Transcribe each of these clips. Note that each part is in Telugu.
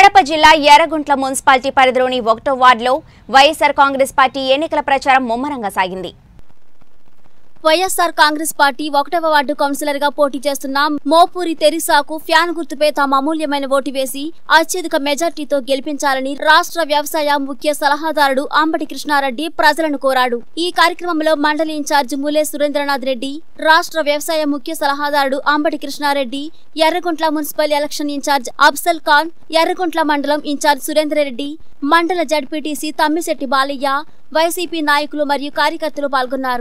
కడప జిల్లా ఎర్రగుంట్ల మున్సిపాలిటీ పరిధిలోని ఒకటో వార్డులో వైఎస్ఆర్ కాంగ్రెస్ పార్టీ ఎన్నికల ప్రచారం ముమ్మరంగా సాగింది వైఎస్ఆర్ కాంగ్రెస్ పార్టీ ఒకటవ వార్డు కౌన్సిలర్ గా పోటీ చేస్తున్న మోపూరి తెరిసాకు ఫ్యాన్ గుర్తుపై తమ అమూల్యమైన ఓటు వేసి అత్యధిక మెజార్టీతో గెలిపించాలని రాష్ట్ర వ్యవసాయ ముఖ్య సలహాదారుడు అంబటి కృష్ణారెడ్డి ప్రజలను కోరాడు ఈ కార్యక్రమంలో మండలి ఇన్ఛార్జ్ ములే సురేంద్రనాథ్ రెడ్డి రాష్ట్ర వ్యవసాయ ముఖ్య సలహాదారుడు Ambati Krishnareddy Yerraguntla municipal election incharge Afzal Khan Yerraguntla మండలం ఇన్ఛార్జ్ సురేంద్రరెడ్డి మండల జడ్పీటీసీ తమ్మిశెట్టి బాలయ్య వైసీపీ నాయకులు మరియు కార్యకర్తలు పాల్గొన్నారు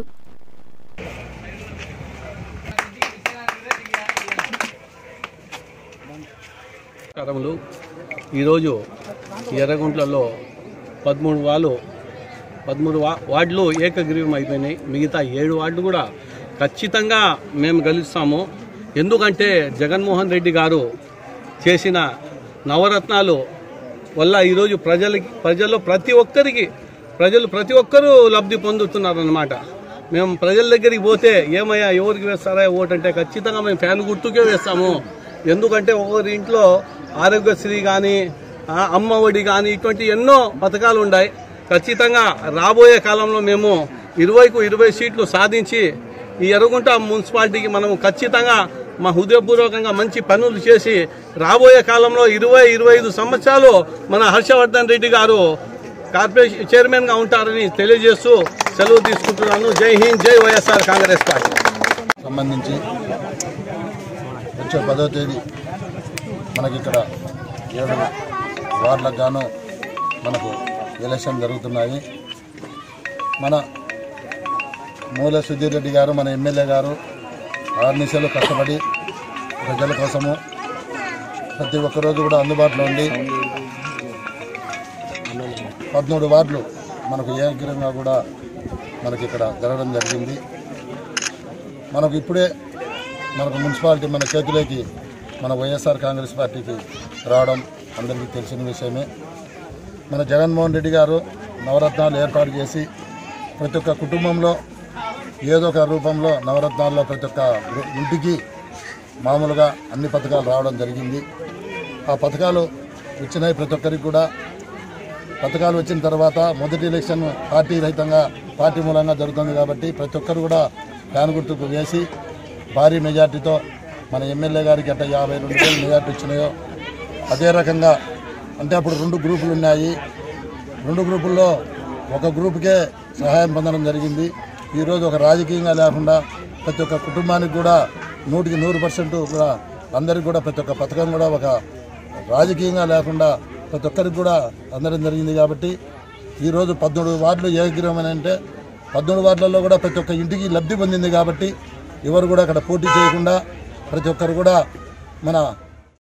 నమస్కారములు ఈరోజు ఎర్రగుంట్లలో పదమూడు వాళ్ళు పదమూడు వా వార్డులు ఏకగ్రీవం అయిపోయినాయి మిగతా ఏడు వార్డులు కూడా ఖచ్చితంగా మేము గెలుస్తాము ఎందుకంటే జగన్మోహన్ రెడ్డి గారు చేసిన నవరత్నాలు వల్ల ఈరోజు ప్రజలకి ప్రజల్లో ప్రతి ఒక్కరికి ప్రజలు ప్రతి ఒక్కరూ లబ్ధి పొందుతున్నారన్నమాట మేము ప్రజల దగ్గరికి పోతే ఏమయ్యా ఎవరికి వేస్తారా ఓటు అంటే ఖచ్చితంగా మేము ఫ్యాన్ గుర్తుకే వేస్తాము ఎందుకంటే ఒకరి ఇంట్లో ఆరోగ్యశ్రీ కానీ అమ్మ ఒడి కానీ ఇటువంటి ఎన్నో పథకాలు ఉన్నాయి ఖచ్చితంగా రాబోయే కాలంలో మేము ఇరవైకు ఇరవై సీట్లు సాధించి ఈ ఎర్రగుంట మున్సిపాలిటీకి మనం ఖచ్చితంగా మా హృదయపూర్వకంగా మంచి పనులు చేసి రాబోయే కాలంలో ఇరవై ఇరవై ఐదు సంవత్సరాలు మన హర్షవర్ధన్ రెడ్డి గారు కార్పొరేషన్ చైర్మన్గా ఉంటారని తెలియజేస్తూ సెలవు తీసుకుంటున్నాను జై హింద్ జై వైఎస్ఆర్ కాంగ్రెస్ పార్టీ సంబంధించి వచ్చే పదో తేదీ మనకి ఇక్కడ ఏడు వార్డులకు గాను మనకు ఎలక్షన్ జరుగుతున్నాయి మన మూల సుధీర్ రెడ్డి గారు మన ఎమ్మెల్యే గారు ఆర్నిసలు కష్టపడి ప్రజల కోసము ప్రతి ఒక్క రోజు కూడా అందుబాటులో ఉండి పదమూడు వార్డులు మనకు ఏకగ్రంగా కూడా మనకి ఇక్కడ జరగడం జరిగింది మనకు ఇప్పుడే మనకు మున్సిపాలిటీ మన చేతిలోకి మన వైఎస్ఆర్ కాంగ్రెస్ పార్టీకి రావడం అందరికీ తెలిసిన విషయమే మన జగన్మోహన్ రెడ్డి గారు నవరత్నాలు ఏర్పాటు చేసి ప్రతి ఒక్క కుటుంబంలో ఏదో ఒక రూపంలో నవరత్నాల్లో ప్రతి ఒక్క రు- ఇంటికి మామూలుగా అన్ని పథకాలు రావడం జరిగింది ఆ పథకాలు వచ్చినాయి ప్రతి ఒక్కరికి కూడా పథకాలు వచ్చిన తర్వాత మొదటి ఎలక్షన్ పార్టీ రహితంగా పార్టీ మూలంగా జరుగుతుంది కాబట్టి ప్రతి ఒక్కరు కూడా ఫ్యాన్ గుర్తుకు వేసి భారీ మెజార్టీతో మన ఎమ్మెల్యే గారికి అట్ట యాభై రెండు వేలు మెజార్టీ వచ్చినాయో అదే రకంగా అంటే అప్పుడు రెండు గ్రూపులు ఉన్నాయి రెండు గ్రూపుల్లో ఒక గ్రూపుకే సహాయం పొందడం జరిగింది ఈరోజు ఒక రాజకీయంగా లేకుండా ప్రతి ఒక్క కుటుంబానికి కూడా నూటికి నూరు పర్సెంట్ కూడా అందరికి కూడా ప్రతి ఒక్క పథకం కూడా ఒక రాజకీయంగా లేకుండా ప్రతి ఒక్కరికి కూడా అందడం జరిగింది కాబట్టి ఈరోజు పద్మూడు వార్డులు ఏకగ్రీవం అని అంటే పద్మూడు వార్డులలో కూడా ప్రతి ఒక్క ఇంటికి లబ్ధి పొందింది కాబట్టి ఎవరు కూడా అక్కడ పోటీ చేయకుండా ప్రతి ఒక్కరు కూడా మన